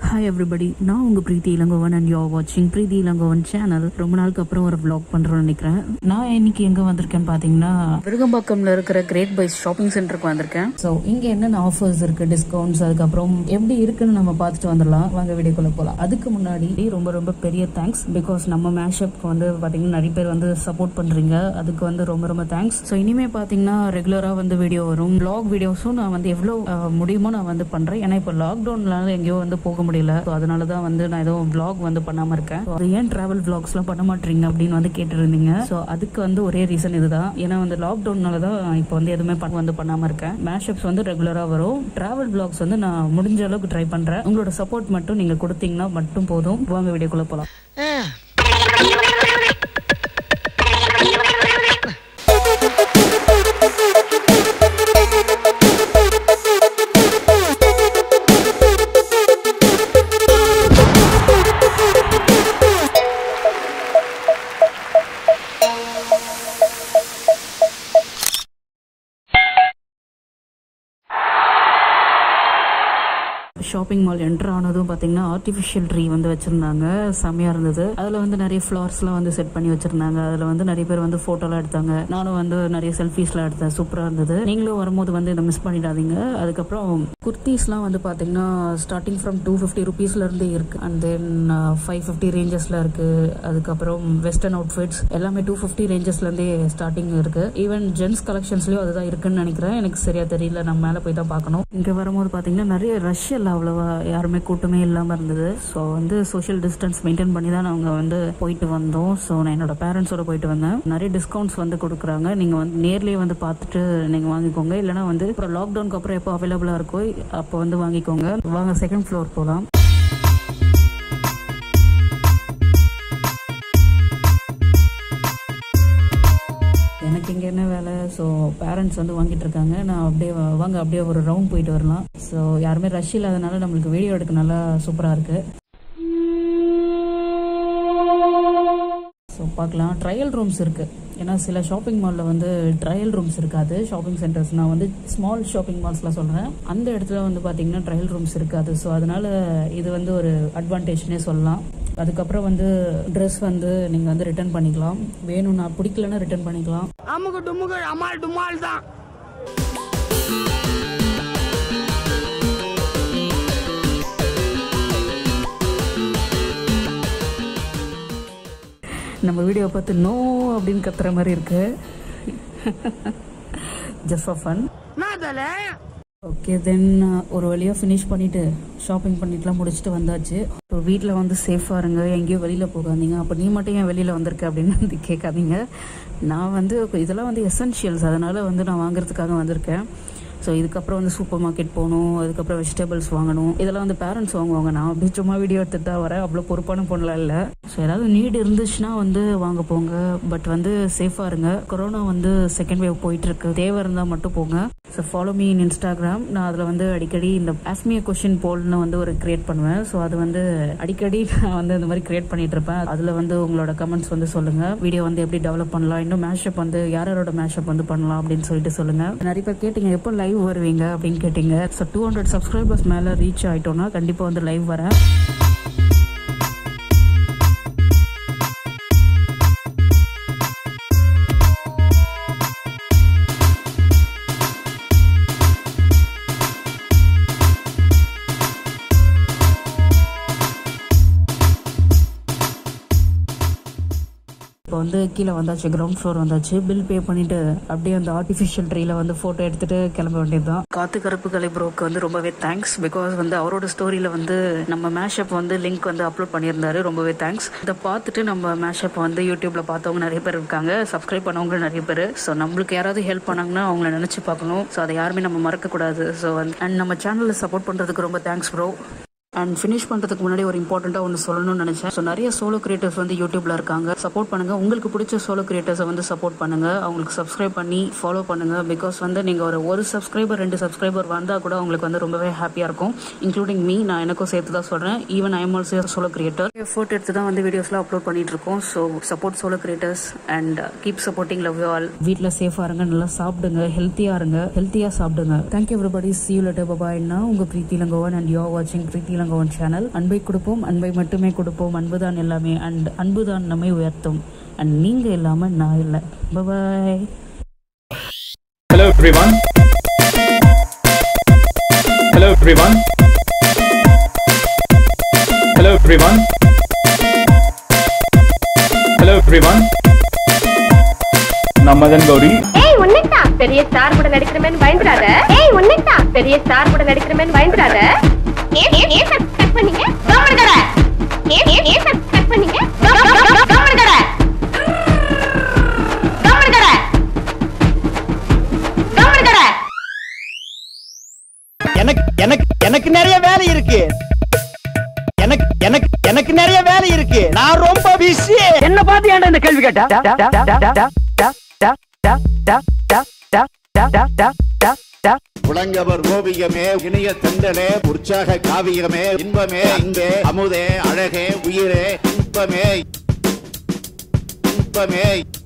Hi everybody நான் உங்க பிரீத்தி Elangovan and you வாட்சிங் பிரீத்தி இளங்கோவன் சேனல் ரொம்ப நாளுக்கு அப்புறம் ஒரு vlog பண்றோம்னு நினைக்கிறேன் நான் இன்னைக்கு எங்க வந்திருக்கேன்னு பாத்தீங்கன்னா விருகம்பாக்கம்ல இருக்கிற கிரேட் பைஸ் ஷாப்பிங் சென்டருக்கு வந்திருக்கேன் ஸோ இங்க என்னென்ன ஆஃபர்ஸ் இருக்கு டிஸ்கவுண்ட்ஸ் அதுக்கப்புறம் எப்படி இருக்குன்னு நம்ம பார்த்துட்டு வந்துடலாம் வாங்க வீடியோக்குள்ள போகலாம் அதுக்கு முன்னாடி ரொம்ப ரொம்ப பெரிய தேங்க்ஸ் பிகாஸ் நம்ம மேஷப்க்கு வந்து பாத்தீங்கன்னா நிறைய பேர் வந்து சப்போர்ட் பண்றீங்க அதுக்கு வந்து ரொம்ப ரொம்ப தேங்க்ஸ் ஸோ இனிமே பாத்தீங்கன்னா ரெகுலரா வந்து வீடியோ வரும் vlog வீடியோஸும் நான் வந்து எவ்வளோ அஹ், முடியுமோ நான் வந்து பண்றேன் ஏன்னா இப்போ லாக்டவுன்லால எங்கேயோ வந்து போக முடியல ஸோ அதனால தான் வந்து நான் எதுவும் vlog வந்து பண்ணாம இருக்கேன் So, அது ஏன் டிராவல் vlogsலாம் பண்ண மாட்டீங்க அப்படின்னு வந்து கேட்டிருந்தீங்க ஸோ அதுக்கு வந்து ஒரே ரீசன் இதுதான் ஏன்னா வந்து லாக்டவுன்னால தான் இப்போ வந்து எதுவுமே பண்ண வந்து பண்ணாம இருக்கேன் மேஷப்ஸ் வந்து ரெகுலரா வரும் டிராவல் vlogs வந்து நான் முடிஞ்ச அளவுக்கு ட்ரை பண்றேன் உங்களோட சப்போர்ட் மட்டும் நீங்க கொடுத்தீங்கன்னா மட்டும் போதும் வாங்க வீடியோக்குள்ள போலாம் ஷாப்பிங் மால் என்டர் ஆனதும் பார்த்தீங்கன்னா ஆர்டிஃபிஷியல் ட்ரீ வந்து வச்சிருந்தாங்க செம்மையா இருந்தது அதில் வந்து நிறைய ஃப்ளார்ஸ்லாம் வந்து செட் பண்ணி வச்சிருந்தாங்க அதில் வந்து நிறைய பேர் வந்து ஃபோட்டோலாம் எடுத்தாங்க நானும் வந்து நிறைய செல்ஃபீஸ்லாம் எடுத்தேன் சூப்பராக இருந்தது நீங்களும் வரும்போது வந்து இதை மிஸ் பண்ணிடாதீங்க அதுக்கப்புறம் குர்த்திஸ்லாம் வந்து பார்த்தீங்கன்னா ஸ்டார்டிங் ஃப்ரம் டூ ஃபிஃப்டி ருபீஸ்லேருந்தே இருக்கு அண்ட் தென் ஃபைவ் ஃபிஃப்டி ரேஞ்சஸில் இருக்கு அதுக்கப்புறம் வெஸ்டர்ன் அவுட்ஃபிட்ஸ் எல்லாமே டூ ஃபிஃப்டி ரேஞ்சஸ்லேருந்தே ஸ்டார்டிங் இருக்கு ஈவன் ஜென்ஸ் கலெக்ஷன்ஸ்லயும் அதுதான் இருக்குன்னு நினைக்கிறேன் எனக்கு சரியா தெரியல நம்ம மேலே போய் தான் பார்க்கணும் இங்கே வரும்போது பார்த்தீங்கன்னா நிறைய ரஷ் இல்லை அவ்வளவா யாருமே கூட்டமே இல்லாமல் இருந்தது ஸோ வந்து சோஷியல் டிஸ்டன்ஸ் மெயின்டைன் பண்ணி தான் நாங்கள் வந்து போயிட்டு வந்தோம் ஸோ நான் என்னோட பேரண்ட்ஸோட போயிட்டு வந்தேன் நிறைய டிஸ்கவுண்ட்ஸ் வந்து கொடுக்குறாங்க நீங்கள் வந்து நேர்லயே வந்து பார்த்துட்டு நீங்கள் வாங்கிக்கோங்க இல்லைனா வந்து அப்புறம் லாக்டவுனுக்கு அப்புறம் எப்போ அவைலபிளாக இருக்கோ அப்போ வந்து வாங்கிக்கோங்க வாங்க செகண்ட் ஃப்ளோர் போகலாம் எனக்கு இங்கே என்ன வேலை ஸோ பேரண்ட்ஸ் வந்து வாங்கிட்டு இருக்காங்க நான் அப்படியே வா- வாங்க அப்படியே ஒரு ரவுண்ட் போயிட்டு வரலாம் ஸோ யாருமே ரஷ் இல்லாதனால நம்மளுக்கு வீடியோ எடுக்க நல்லா சூப்பராக இருக்கு ஸோ பார்க்கலாம் ட்ரையல் ரூம்ஸ் இருக்கு ஏன்னா சில ஷாப்பிங் மாலில் வந்து ட்ரையல் ரூம்ஸ் இருக்காது ஷாப்பிங் சென்டர்ஸ் நான் வந்து ஸ்மால் ஷாப்பிங் மால்ஸ்லாம் சொல்கிறேன் அந்த இடத்துல வந்து பார்த்தீங்கன்னா ட்ரையல் ரூம்ஸ் இருக்காது ஸோ அதனால இது வந்து ஒரு அட்வான்டேஜ்னே சொல்லலாம் அதுக்கப்புறம் வந்து ட்ரெஸ் வந்து நீங்கள் வந்து ரிட்டர்ன் பண்ணிக்கலாம் வேணும்னா பிடிக்கலன்னா ரிட்டர்ன் பண்ணிக்கலாம் அமுக்கு டுமுக்கு அமால் டுமால் தான் நம்ம வீடியோ பார்த்து நோ அப்படின்னு கத்துற மாதிரி இருக்கு ஜஸ்ட் ஃபார் ஃபன் நான் தல ஓகே தென் ஒரு வழியாக ஃபினிஷ் பண்ணிட்டு ஷாப்பிங் பண்ணிட்டுலாம் முடிச்சுட்டு வந்தாச்சு இப்போ வீட்டில் வந்து சேஃபாக இருங்க எங்கேயும் வெளியில் போகாதீங்க அப்போ நீ மட்டும் ஏன் வெளியில் வந்திருக்க அப்படின்னு வந்து கேட்காதீங்க நான் வந்து இதெல்லாம் வந்து எசென்ஷியல்ஸ் அதனால் வந்து நான் வாங்குறதுக்காக வந்திருக்கேன் ஸோ இதுக்கப்புறம் வந்து சூப்பர் மார்க்கெட் போகணும் அதுக்கப்புறம் வெஜிடபிள்ஸ் வாங்கணும் இதெல்லாம் வந்து பேரண்ட்ஸ் வாங்குவாங்க நான் அப்படி சும்மா வீடியோ எடுத்துட்டு தான் வரேன் அவ்வளோ பொறுப்பான பொண்ணலாம் இல்லை ஸோ ஏதாவது நீடு இருந்துச்சுன்னா வந்து வாங்க போங்க பட் வந்து சேஃபாக இருங்க கொரோனா வந்து செகண்ட் வேவ் போயிட்டு இருக்கு தேவை இருந்தால் மட்டும் போங்க so follow me in Instagram நான் அதில் வந்து அடிக்கடி இந்த ஆஸ்மிய கொஷின் போல்னு வந்து ஒரு கிரியேட் பண்ணுவேன் ஸோ அது வந்து அடிக்கடி நான் வந்து இந்த மாதிரி கிரியேட் பண்ணிட்டு இருப்பேன் அதில் வந்து உங்களோட கமெண்ட்ஸ் வந்து சொல்லுங்க வீடியோ வந்து எப்படி டெவலப் பண்ணலாம் இன்னும் மேஷப் வந்து யார் யாரோட மேஷப் வந்து பண்ணலாம் அப்படின்னு சொல்லிட்டு சொல்லுங்க நிறைய பேர் கேட்டீங்க எப்போ லைவ் வருவீங்க அப்படின்னு கேட்டீங்க ஸோ டூ ஹண்ட்ரட் சப்ஸ்கிரைபர்ஸ் மேலே ரீச் ஆயிட்டோம்னா கண்டிப்பாக வந்து லைவ் வரேன் இப்போ வந்து கீழே வந்தாச்சு கிரவுண்ட் ஃப்ளோர் வந்தாச்சு பில் பே பண்ணிட்டு அப்படியே அந்த ஆர்டிஃபிஷியல் ட்ரீல வந்து போட்டோ எடுத்துட்டு கிளம்ப வேண்டியதுதான் காத்து கருப்பு கலை ப்ரோக்கு வந்து ரொம்பவே தேங்க்ஸ் பிகாஸ் வந்து அவரோட ஸ்டோரியில வந்து நம்ம மேஷப் வந்து லிங்க் வந்து அப்லோட் பண்ணியிருந்தாரு ரொம்பவே தேங்க்ஸ் இதை பார்த்துட்டு நம்ம மேஷப் வந்து யூடியூப்ல பார்த்தவங்க நிறைய பேர் இருக்காங்க சப்ஸ்கிரைப் பண்ணவங்க நிறைய பேர் ஸோ நம்மளுக்கு யாராவது ஹெல்ப் பண்ணாங்கன்னா அவங்கள நினைச்சு பார்க்கணும் ஸோ அதை யாருமே நம்ம மறக்க கூடாது ஸோ அண்ட் நம்ம சேனலை சப்போர்ட் பண்றதுக்கு ரொம்ப தேங்க்ஸ் ப்ரோ அண்ட் ஃபினிஷ் பண்ணுறதுக்கு முன்னாடி ஒரு இம்பார்ட்டண்ட்டாக ஒன்று சொல்லணும்னு நினச்சேன் ஸோ நிறைய சோலோ கிரியேட்டர்ஸ் வந்து யூடியூப்ல இருக்காங்க சப்போர்ட் பண்ணுங்க உங்களுக்கு பிடிச்ச சோலோ கிரியேட்டர்ஸை வந்து சப்போர்ட் பண்ணுங்க அவங்களுக்கு சப்ஸ்கிரைப் பண்ணி ஃபாலோ பண்ணுங்க பிகாஸ் வந்து நீங்கள் ஒரு ஒரு சப்ஸ்கிரைபர் ரெண்டு சப்ஸ்கிரைபர் வந்தால் கூட உங்களுக்கு வந்து ரொம்பவே ஹாப்பியாக இருக்கும் இன்க்ளூடிங் மீ நான் எனக்கும் சேர்த்து தான் சொல்கிறேன் even I am also solo creator effort எடுத்து தான் வந்து வீடியோஸ்லாம் அப்லோட் பண்ணிட்டு இருக்கோம் so support solo creators and keep supporting love you all வீட்டில் சேஃபாக இருங்க நல்லா சாப்பிடுங்க ஹெல்த்தியாக இருங்க ஹெல்த்தியாக சாப்பிடுங்க thank you everybody see you later பபாய்னா உங்கள் Preethi Langovan and you are வாட்சிங் பிரீத்தி இளங்கோவன் சேனல் அன்பை கொடுப்போம் அன்பை மட்டுமே கொடுப்போம் அன்புதான் எல்லாமே அண்ட் அன்புதான் நம்மை உயர்த்தும் அண்ட் நீங்கள் இல்லாமல் நான் இல்லை பாய் Hello everyone. Hello everyone. Hello everyone. Hello everyone. நான் மதன் கௌரி ஏய் உன்னைத்தா பெரிய ஸ்டார் கூட நடிக்கிறமேன்னு பயந்துடாத ஏய் உன்னைத்தா பெரிய ஸ்டார் கூட நடிக்கிறமேன்னு பயந்துடாத ஏன் ஏன் ஏன் கட் பண்ணீங்க கவர்மெண்ட் கடை ஏன் ஏன் ஏன் கட் பண்ணீங்க கவர்மெண்ட் கடை கவர்மெண்ட் கடை கவர்மெண்ட் கடை எனக்கு எனக்கு எனக்கு நிறைய வேலை இருக்கு எனக்கு எனக்கு எனக்கு நிறைய வேலை இருக்கு நான் ரொம்ப பிஸி என்ன பார்த்து ஏன்டா இந்த கேள்வி கேட்டா புலங்கவர் ஓவியமே இனிய தெண்டலே உற்சாக காவியமே இன்பமே இங்கே அமுதே அழகே உயிரே இன்பமே இன்பமே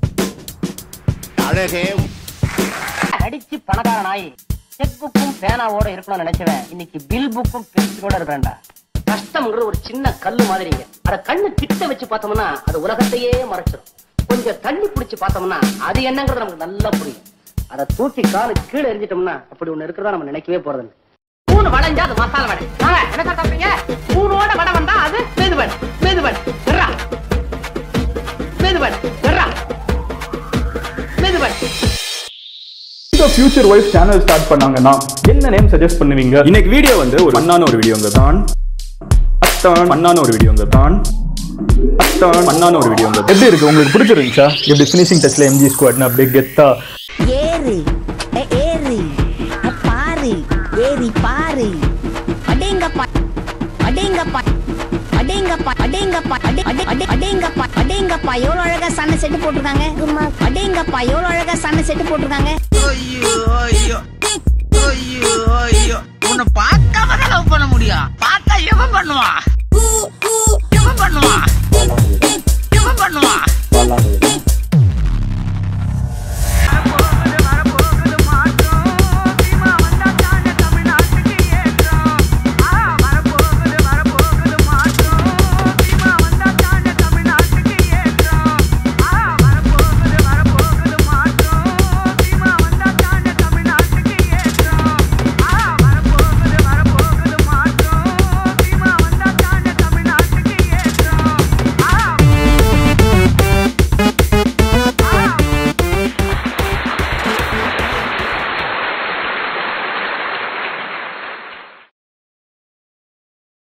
அழகே அடிச்சு பணக்கார நாய் செக் புக்கும் பேனாவோட இருக்கணும்னு நினைச்சவன் இன்னைக்கு பில் புக்கும் பென்சிலோட இருக்கிறான்டா கஷ்டம்ங்கிறது ஒரு சின்ன கல்லு மாதிரிங்க அத கண்ணு கிட்ட வச்சு பார்த்தோம்னா அது உலகத்தையே மறைச்சிடும் கொஞ்சம் தள்ளி பிடிச்சு பார்த்தோம்னா அது என்னங்கிறது நமக்கு நல்லா புரியும் அதை தூக்கி காலு கீழே எரிஞ்சிட்டோம்னா அப்படி ஒண்ணு இருக்கிறதா நம்ம நினைக்கவே போறது பூணு வளைஞ்சா அது மசாலா வடை வாங்க, என்ன சார் சாப்பிடுறீங்க பூனோட வடை வந்தா அது மெதுவடை மெதுவடை வெர்ரா மெதுவடை வெர்ரா மெதுவடை இந்த ஃபியூச்சர் வைஃப் சேனல் ஸ்டார்ட் பண்ணாங்கன்னா என்ன நேம் சஜஸ்ட் பண்ணுவீங்க இன்னைக்கு வீடியோ வந்து ஒரு மண்ணான ஒரு வீடியோங்க தான் அத்தான் மண்ணான ஒரு வீடியோங்க தான் அத்தான் மண்ணான ஒரு வீடியோங்க எப்படி இருக்கு உங்களுக்கு பிடிச்சிருந்துச்சா எப்படி ஃபினிஷிங் டச்ல எம்ஜி ஸ்குவாட்னு அப்படியே கெத்தா ஏறு ஏ, ஏறு ஏ, பாரு ஏறி பாரு அடேங்கப்பா அடேங்கப்பா அடேங்கப்பா அடேங்கப்பா அடே அடே அடே அடேங்கப்பா அடேங்கப்பா எவ்வளவு அழகா சண்டை செட்டு போட்டிருக்காங்க கும்மா, அடேங்கப்பா எவ்வளவு அழகா சண்டை செட்டு போட்டிருக்காங்க ஐயோ ஐயோ ஐயோ ஐயோ உன்னை பார்க்காம தான் லவ் பண்ண முடியும் பார்த்தா எவன் பண்ணுவான்